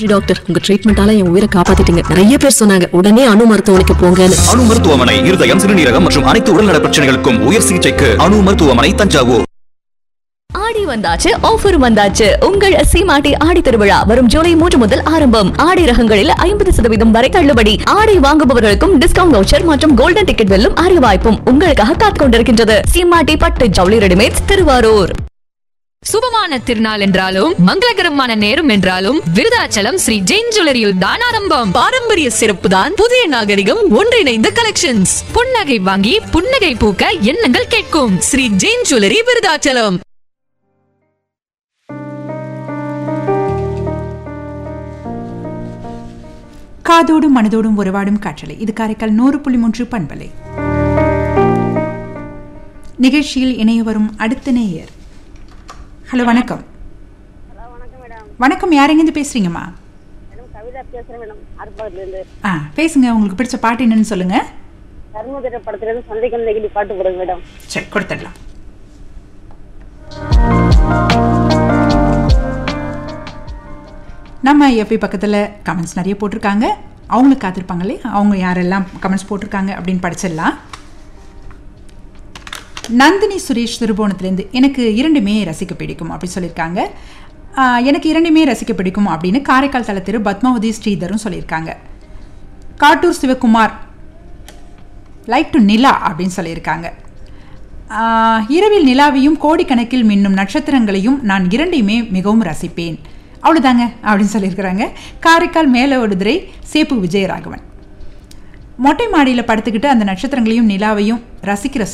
doctor உங்க ட்ரீட்மெண்டால என் உயிரை காப்பாத்திட்டீங்க நிறைய பேர் சொன்னாங்க உடனே அணு மருத்துவமனைக்கு போங்கன்னு அணு மருத்துவமனை இருதயம் சிறுநீரகம் மற்றும் அனைத்து உடல்நல பிரச்சனைகளுக்கும் உயர் சிகிச்சைக்கு அணு மருத்துவமனை தஞ்சாவூர் ஆடி வந்தாச்சு ஆஃபர் வந்தாச்சு உங்கள் சீமாட்டி ஆடி திருவிழா வரும் ஜூலை மூன்று முதல் ஆரம்பம் ஆடை ரகங்களில் ஐம்பது சதவீதம் வரை தள்ளுபடி ஆடை வாங்குபவர்களுக்கும் டிஸ்கவுண்ட் வவுச்சர் மற்றும் கோல்டன் டிக்கெட் வெல்லும் அரிய வாய்ப்பும் உங்களுக்காக காத்துக் கொண்டிருக்கின்றது சீமாட்டி பட்டு ஜவுளி ரெடிமேட்ஸ் திருவாரூர் சுபமான திருநாள் என்றாலும் மங்களகரமான நேரம் என்றாலும் விருதாச்சலம் ஸ்ரீ ஜெயின் ஜுவல்லரியில் தான் ஆரம்பம் பாரம்பரிய சிறப்பு தான் புதிய நாகரிகம் ஒன்றிணைந்த கலெக்ஷன்ஸ் புன்னகை வாங்கி புன்னகை பூக்க எண்ணங்கள் கேட்கும் ஸ்ரீ ஜெயின் ஜுவல்லரி விருதாச்சலம் காதோடும் மனதோடும் உறவாடும் காற்றலை இது காரைக்கால் நூறு புள்ளி மூன்று பண்பலை நிகழ்ச்சியில் இணைய வரும் அடுத்த நேயர் ஹலோ வணக்கம் வணக்கம் யாரெங்கேருந்து பேசுறீங்கம்மா கவிதா பேசுறேன் மேடம் ஆர்ப்பாக்கத்துலேருந்து ஆ பேசுங்க உங்களுக்கு பிடிச்ச பாட்டு என்னன்னு சொல்லுங்க தர்மபுர படத்துலேருந்து சந்தைக்கு நெகிழி பாட்டு போடுங்க மேடம் சரி கொடுத்துடலாம் நம்ம எஃபி பக்கத்தில் கமெண்ட்ஸ் நிறைய போட்டிருக்காங்க அவங்களுக்கு காத்திருப்பாங்களே அவங்க யாரெல்லாம் கமெண்ட்ஸ் போட்டிருக்காங்க அப்படின்னு படிச்சிடலாம் நந்தினி சுரேஷ் திருபுவனத்துலேருந்து எனக்கு இரண்டுமே ரசிக்க பிடிக்கும் அப்படி சொல்லியிருக்காங்க ஆஹ், எனக்கு இரண்டுமே ரசிக்க பிடிக்கும் அப்படின்னு காரைக்கால் தல திரு பத்மாவதி ஸ்ரீதரும் சொல்லியிருக்காங்க காட்டூர் சிவகுமார் லைக் டு நிலா அப்படின்னு சொல்லியிருக்காங்க ஆஹ், இரவில் நிலாவையும் கோடிக்கணக்கில் மின்னும் நட்சத்திரங்களையும் நான் இரண்டையுமே மிகவும் ரசிப்பேன் அவ்வளோதாங்க அப்படின்னு சொல்லியிருக்கிறாங்க காரைக்கால் மேல ஒடுதுரை சேப்பு விஜயராகவன் மொட்டை மாடியில் படுத்துக்கிட்டு அந்த நட்சத்திரங்களையும் நிலாவையும் ரசிக்கிற